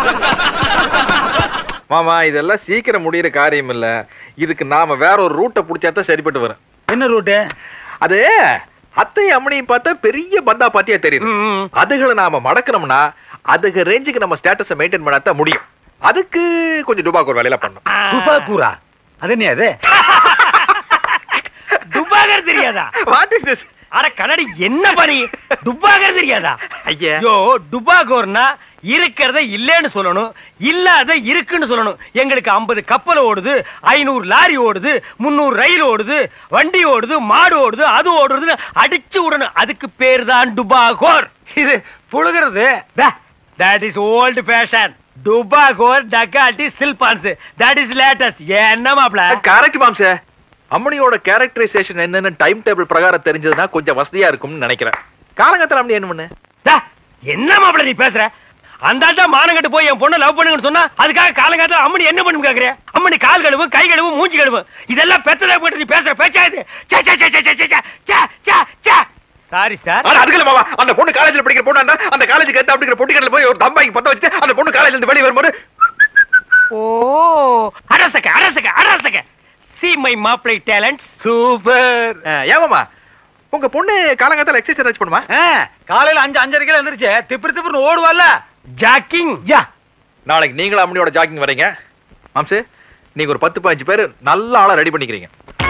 மாமா இதெல்லாம் சீக்கிரம் முடியிற காரியம் இல்ல இதுக்கு நாம வேற ஒரு ரூட்டை புடிச்சாதான் சரிப்பட்டு வரும் என்ன ரூட்டு அது அத்தை அம்மனையும் பார்த்தா பெரிய பந்தா பாத்தியா தெரியுது அதுகளை நாம மடக்கணும்னா அதுக்கு ரேஞ்சுக்கு நம்ம ஸ்டேட்டஸை மெயின்டைன் பண்ணாதான் முடியும் அதுக்கு கொஞ்சம் டுபாக்கு ஒரு வேலையில பண்ணும் துபாக்கூரா அது என்ன அது துப்பாகர் தெரியாதா வாட் இஸ் திஸ் அட கண்ணாடி என்ன பணி துப்பாகர் தெரியாதா ஐயா ஐயோ டுபாகோர்னா இருக்கிறத இல்லைன்னு சொல்லணும் இல்லாத இருக்குன்னு சொல்லணும் எங்களுக்கு 50 கப்பல் ஓடுது ஐநூறு லாரி ஓடுது முந்நூறு ரயில் ஓடுது வண்டி ஓடுது மாடு ஓடுது அது ஓடுறது அடிச்சு விடணும் அதுக்கு பேர் தான் டுபாகோர் இது புழுகிறது தட் இஸ் ஓல்டு ஃபேஷன் டுபாகோர் டக்காட்டி சில்பான்ஸ் தட் இஸ் லேட்டஸ்ட் என்ன மாப்ள கரெக்ட் மாம்ச அம்மனியோட கேரக்டரைசேஷன் என்னன்னு டைம் டேபிள் பிரகாரம் தெரிஞ்சதுன்னா கொஞ்சம் வசதியா இருக்கும்னு நினைக்கிறேன் காலங்கத்தில் அம்மனி என்ன பண்ணு டா, என்ன மாப்பிள நீ பேசுற அந்த ஆள் தான் மானங்கட்டு போய் என் பொண்ணை லவ் பண்ணுங்கன்னு சொன்னா அதுக்காக காலங்காலத்துல அம்மனி என்ன பண்ணும் கேக்குற அம்மனி கால் கழுவு கை கழுவு மூஞ்சி கழுவு இதெல்லாம் பெத்ததை போட்டு நீ பேசுற பேச்சா இது சாரி சார் ஆனா அதுக்குள்ள மாமா அந்த பொண்ணு காலேஜ்ல படிக்கிற பொண்ணு அந்த காலேஜுக்கு எடுத்து அப்படிங்கிற பொட்டிக்கடல போய் ஒரு தம்பாய்க்கு பத்த வச்சுட்டு அந்த பொண்ணு காலேஜ்ல இருந்து வெளியே வரும்போது ஓ அரசக அரசக அரசக சி மை மாப்பிளை டேலண்ட் சூப்பர் ஏமாமா உங்க பொண்ணு காலங்காத்தால எக்ஸசைஸ் பண்ணுமா காலையில அஞ்சு அஞ்சரைக்கு எழுந்திருச்சு திப்பு திப்புன்னு ஓடுவால ஜாக்கிங் யா நாளைக்கு நீங்களும் அம்மனியோட ஜாக்கிங் வரீங்க மாம்சு நீங்க ஒரு பத்து பதினஞ்சு பேர் நல்ல ஆளா ரெடி பண்ணிக்கிறீங்க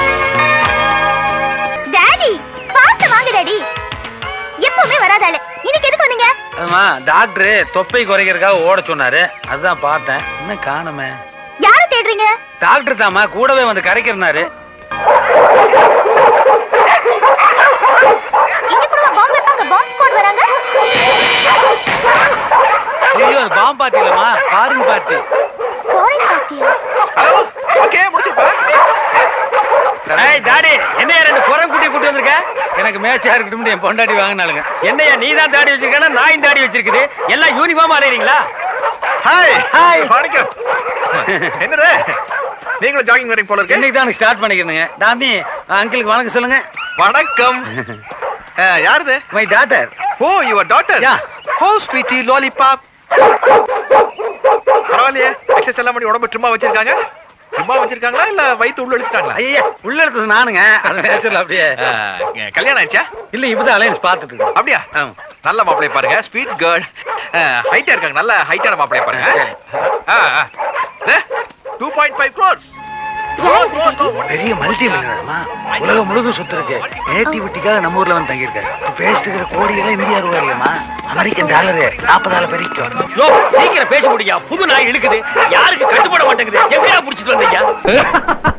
டாடி பார்த்து வாங்க டாடி எப்பவுமே வராதால இன்னைக்கு எதுக்கு வந்தீங்க ஆமா டாக்டர் தொப்பை குறைக்கிறதுக்காக ஓட சொன்னாரு அதுதான் பார்த்தேன் என்ன காணுமே யாரை தேடுறீங்க டாக்டர் தாமா கூடவே வந்து கரைக்கிறனாரு இங்க கூட பாம்பு வைப்பாங்க பாம்பு ஸ்குவாட் வராங்க ஐயோ அது பாம் பார்ட்டி இல்லம்மா ஃபாரின் பார்ட்டி ஃபாரின் பார்ட்டியா ஹலோ ஓகே முடிச்சுப்பா ஏய் டாடி என்னையா ரெண்டு குரம் குட்டி கூட்டி வந்திருக்க எனக்கு மேட்சா இருக்கட்டும் என் பொண்டாட்டி வாங்கினாலுங்க என்னையா நீ தான் தாடி வச்சிருக்கேன்னா நான் தாடி வச்சிருக்குது எல்லாம் யூனிஃபார்ம் அலையறீங்களா ஹாய் ஹாய். வணக்கம் என்னது நீங்களும் ஜாகிங் வரீங்க போல இருக்கு என்னைக்கு தான் ஸ்டார்ட் பண்ணிக்கிறேங்க டாமி அங்கிளுக்கு வணக்கம் சொல்லுங்க வணக்கம் அஹ், யாருது my daughter oh your daughter Yeah. Oh sweetie lollipop பரவாயில்லையே எக்ஸஸ் எல்லாம் பண்ணி உடம்பு ட்ரிம்மா வச்சிருக்காங்க ட்ரிம்மா வச்சிருக்காங்களா இல்ல வயித்து உள்ள இழுத்துட்டாங்களா ஐயா உள்ள எடுத்தது நானுங்க அது நேச்சுரல் அப்படியே அஹ், கல்யாணம் ஆயிடுச்சா இல்ல இப்பதான் அலையன்ஸ் பார்த்துட்டு இருக்கேன் அப்படியா ஆமா. நல்ல மாப்பிளைய பாருங்க ஸ்வீட் கேர்ள் ஹைட்டா இருக்காங்க நல்ல ஹைட்டான மாப்பிளைய பாருங்க டூ பாயிண்ட் ஃபைவ் க்ரோர்ஸ் பெரிய மல்டி மில்லியனர்மா உலகம் முழுதும் சுத்து இருக்கு நேட்டிவிட்டிக்காக நம்ம ஊர்ல வந்து தங்கியிருக்காரு பேசிட்டு இருக்கிற கோடியெல்லாம் இந்தியா ரூபாய் இல்லையம்மா அமெரிக்கன் டாலரு நாற்பதாயிரம் வரைக்கும் யோ சீக்கிரம் பேச முடியா புது நாய் இழுக்குது யாருக்கு கட்டுப்பட மாட்டேங்குது எப்படியா புடிச்சிட்டு வந்தீங்க